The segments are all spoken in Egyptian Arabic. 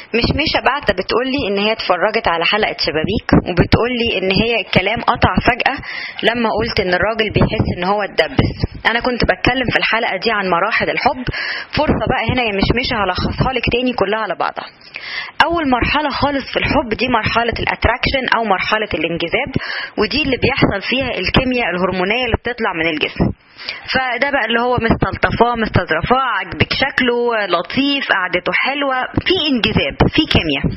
مش ميشة بعتة بتقول لي ان هي اتفرجت على حلقة شبابيك وبتقول لي ان هي الكلام قطع فجأة لما قلت ان الراجل بيحس ان هو اتدبس انا كنت بتكلم في الحلقة دي عن مراحل الحب فرصة بقى هنا يا مش ميشة هلخصها لك تاني كلها على بعضها اول مرحلة خالص في الحب دي مرحلة الاتراكشن او مرحلة الانجذاب ودي اللي بيحصل فيها الكيمياء الهرمونية اللي بتطلع من الجسم فده بقى اللي هو مستلطفاه مستظرفاه عاجبك شكله لطيف قعدته حلوه في انجذاب في كيمياء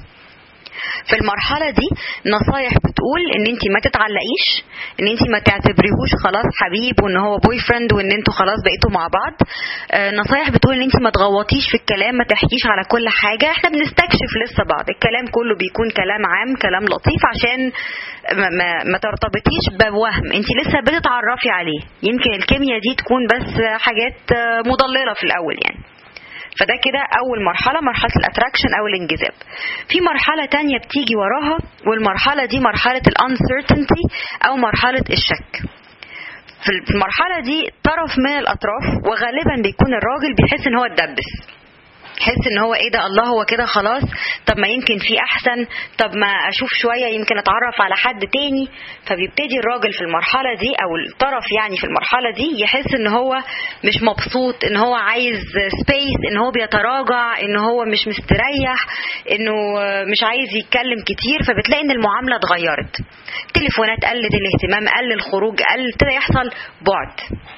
في المرحلة دي نصايح بتقول ان انت ما تتعلقيش ان انت ما تعتبريهوش خلاص حبيب وان هو بوي فريند وان انتوا خلاص بقيتوا مع بعض آه، نصايح بتقول ان انت ما تغوطيش في الكلام ما تحكيش على كل حاجة احنا بنستكشف لسه بعض الكلام كله بيكون كلام عام كلام لطيف عشان ما, ما, ما ترتبطيش بوهم انت لسه بتتعرفي عليه يمكن الكيمياء دي تكون بس حاجات آه، مضللة في الاول يعني فده كده اول مرحله مرحله الاتراكشن او الانجذاب في مرحله تانية بتيجي وراها والمرحله دي مرحله الانسرتينتي او مرحله الشك في المرحله دي طرف من الاطراف وغالبا بيكون الراجل بيحس ان هو اتدبس يحس ان هو ايه ده الله هو كده خلاص طب ما يمكن في احسن طب ما اشوف شويه يمكن اتعرف على حد تاني فبيبتدي الراجل في المرحله دي او الطرف يعني في المرحله دي يحس ان هو مش مبسوط ان هو عايز سبيس ان هو بيتراجع ان هو مش مستريح انه مش عايز يتكلم كتير فبتلاقي ان المعامله اتغيرت التليفونات قلت الاهتمام قل الخروج قل ابتدى يحصل بعد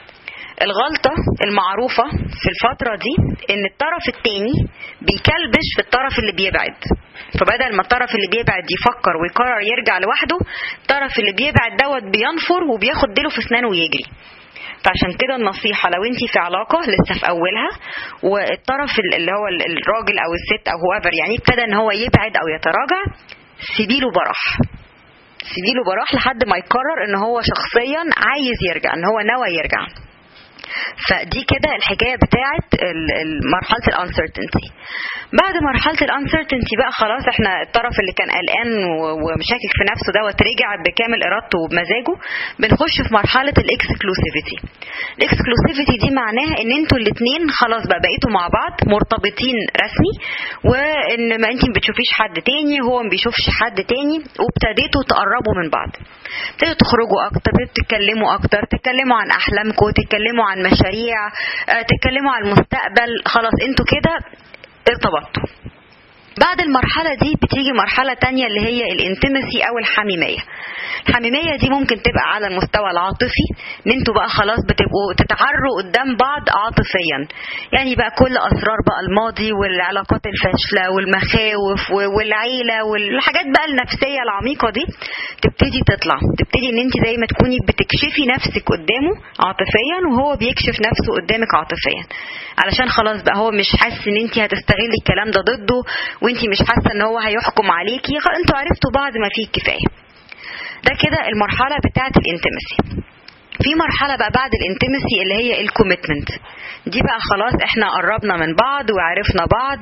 الغلطة المعروفة في الفترة دي ان الطرف التاني بيكلبش في الطرف اللي بيبعد فبدل ما الطرف اللي بيبعد يفكر ويقرر يرجع لوحده الطرف اللي بيبعد دوت بينفر وبياخد ديله في اسنانه ويجري فعشان كده النصيحة لو انت في علاقة لسه في أولها والطرف اللي هو الراجل أو الست أو whoever يعني ابتدى ان هو يبعد أو يتراجع سيبيله براح سيبيله براح لحد ما يقرر ان هو شخصيا عايز يرجع ان هو نوى يرجع فدي كده الحكايه بتاعه مرحله الانسرتينتي بعد مرحله الانسرتينتي بقى خلاص احنا الطرف اللي كان قلقان ومشاكك في نفسه دوت رجع بكامل ارادته وبمزاجه بنخش في مرحله الاكسكلوسيفيتي الاكسكلوسيفيتي دي معناها ان انتوا الاثنين خلاص بقى بقيتوا مع بعض مرتبطين رسمي وان ما انت ما بتشوفيش حد تاني هو ما بيشوفش حد تاني وابتديتوا تقربوا من بعض ابتديتوا تخرجوا اكتر ابتديتوا تتكلموا اكتر تتكلموا عن احلامكم تتكلموا عن مشاريع تتكلموا عن المستقبل خلاص انتوا كده ارتبطتوا بعد المرحلة دي بتيجي مرحلة تانية اللي هي الانتمسي أو الحميمية الحميمية دي ممكن تبقى على المستوى العاطفي ان انتوا بقى خلاص بتبقوا تتعروا قدام بعض عاطفيا يعني بقى كل اسرار بقى الماضي والعلاقات الفاشلة والمخاوف والعيلة والحاجات بقى النفسية العميقة دي تبتدي تطلع تبتدي ان انت زي ما تكوني بتكشفي نفسك قدامه عاطفيا وهو بيكشف نفسه قدامك عاطفيا علشان خلاص بقى هو مش حاسس ان انت هتستغلي الكلام ده ضده وانت مش حاسه ان هو هيحكم عليكي انتوا عرفتوا بعض ما فيه الكفايه ده كده المرحله بتاعه الانتمسي في مرحله بقى بعد الانتمسي اللي هي الكوميتمنت دي بقى خلاص احنا قربنا من بعض وعرفنا بعض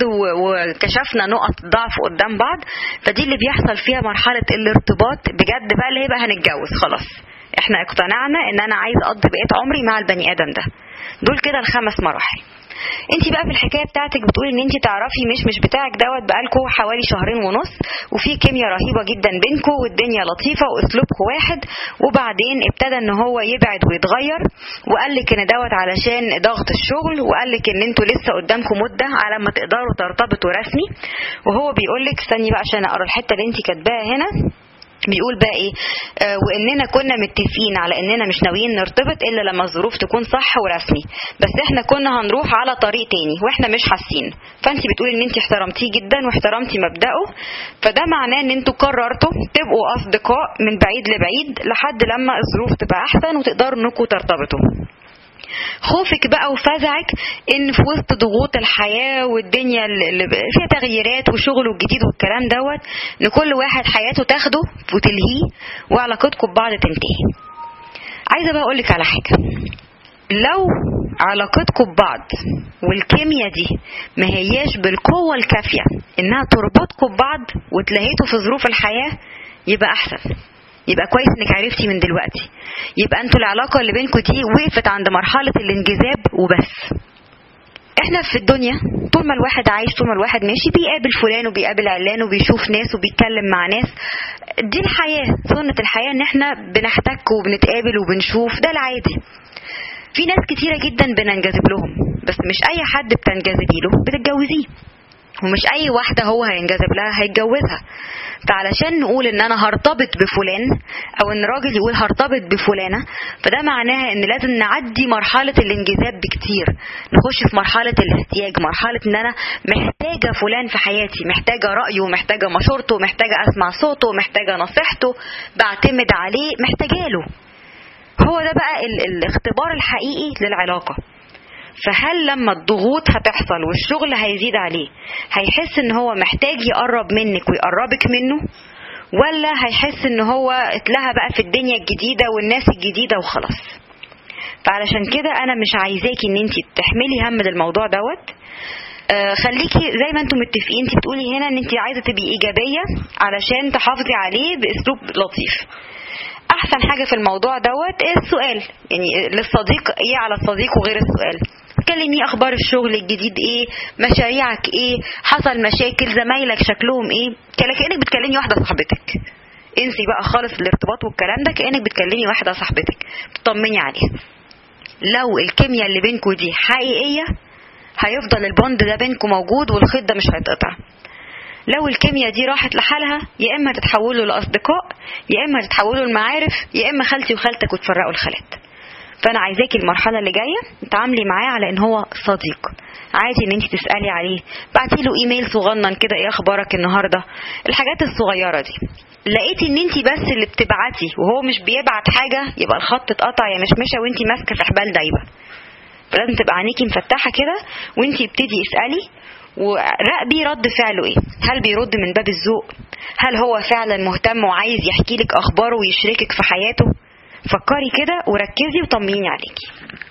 وكشفنا نقط ضعف قدام بعض فدي اللي بيحصل فيها مرحله الارتباط بجد بقى اللي هي بقى هنتجوز خلاص احنا اقتنعنا ان انا عايز اقضي بقيه عمري مع البني ادم ده دول كده الخمس مراحل انت بقى في الحكايه بتاعتك بتقولي ان انت تعرفي مش مش بتاعك دوت بقالكوا حوالي شهرين ونص وفي كيمياء رهيبه جدا بينكم والدنيا لطيفه واسلوبكم واحد وبعدين ابتدى ان هو يبعد ويتغير وقال لك ان دوت علشان ضغط الشغل وقال لك ان انتوا لسه قدامكم مده على ما تقدروا ترتبطوا رسمي وهو بيقول لك استني بقى عشان اقرا الحته اللي انت كاتباها هنا بيقول بقى ايه آه واننا كنا متفقين على اننا مش ناويين نرتبط الا لما الظروف تكون صح ورسمي بس احنا كنا هنروح على طريق تاني واحنا مش حاسين فانت بتقولي ان انت احترمتيه جدا واحترمتي مبدأه فده معناه ان انتوا قررتوا تبقوا اصدقاء من بعيد لبعيد لحد لما الظروف تبقى احسن وتقدروا انكم ترتبطوا خوفك بقى وفزعك ان في وسط ضغوط الحياه والدنيا اللي فيها تغييرات وشغل وجديد والكلام دوت ان كل واحد حياته تاخده وتلهيه وعلاقتكم ببعض تنتهي عايزه بقى اقولك على حاجه لو علاقتكم ببعض والكيمياء دي ما هياش بالقوه الكافيه انها تربطكم ببعض وتلهيتوا في ظروف الحياه يبقى احسن يبقى كويس انك عرفتي من دلوقتي يبقى انتوا العلاقه اللي بينكم دي وقفت عند مرحله الانجذاب وبس احنا في الدنيا طول ما الواحد عايش طول ما الواحد ماشي بيقابل فلان وبيقابل علان وبيشوف ناس وبيتكلم مع ناس دي الحياة سنة الحياة ان احنا بنحتك وبنتقابل وبنشوف ده العادي في ناس كتيرة جدا بننجذب لهم بس مش اي حد بتنجذبي له بتتجوزيه ومش اي واحدة هو هينجذب لها هيتجوزها فعلشان نقول ان انا هرتبط بفلان او ان راجل يقول هرتبط بفلانة فده معناها ان لازم نعدي مرحلة الانجذاب بكتير نخش في مرحلة الاحتياج مرحلة ان انا محتاجة فلان في حياتي محتاجة رأيه محتاجة مشورته محتاجة اسمع صوته محتاجة نصيحته بعتمد عليه محتاجة له هو ده بقى ال- الاختبار الحقيقي للعلاقة فهل لما الضغوط هتحصل والشغل هيزيد عليه هيحس ان هو محتاج يقرب منك ويقربك منه ولا هيحس ان هو اتلهى بقى في الدنيا الجديدة والناس الجديدة وخلاص فعلشان كده انا مش عايزاكي ان انت تحملي هم الموضوع دوت آه، خليكي زي ما انتم متفقين انت بتقولي هنا ان انت عايزه تبقي ايجابيه علشان تحافظي عليه باسلوب لطيف احسن حاجه في الموضوع دوت السؤال يعني للصديق ايه على الصديق وغير السؤال كلمي اخبار الشغل الجديد ايه مشاريعك ايه حصل مشاكل زمايلك شكلهم ايه كلا- كانك بتكلمي واحده صاحبتك انسي بقى خالص الارتباط والكلام ده كانك بتكلمي واحده صاحبتك تطمني عليها لو الكيمياء اللي بينكوا دي حقيقيه هيفضل البوند ده بينكم موجود والخيط ده مش هيتقطع لو الكيمياء دي راحت لحالها يا اما تتحولوا لاصدقاء يا اما تتحولوا لمعارف يا اما خالتي وخالتك وتفرقوا الخالات فانا عايزاكي المرحله اللي جايه تعاملي معاه على ان هو صديق عادي ان انت تسالي عليه بعتي له ايميل صغنن كده ايه اخبارك النهارده الحاجات الصغيره دي لقيتي ان انت بس اللي بتبعتي وهو مش بيبعت حاجه يبقى الخط اتقطع يا مشمشه وانت ماسكه في حبال دايبه فلازم تبقى عينيكي مفتحه كده وانت ابتدي اسالي وراقبي رد فعله ايه هل بيرد من باب الذوق هل هو فعلا مهتم وعايز يحكي لك اخباره ويشاركك في حياته فكري كده وركزي وطمنيني عليكي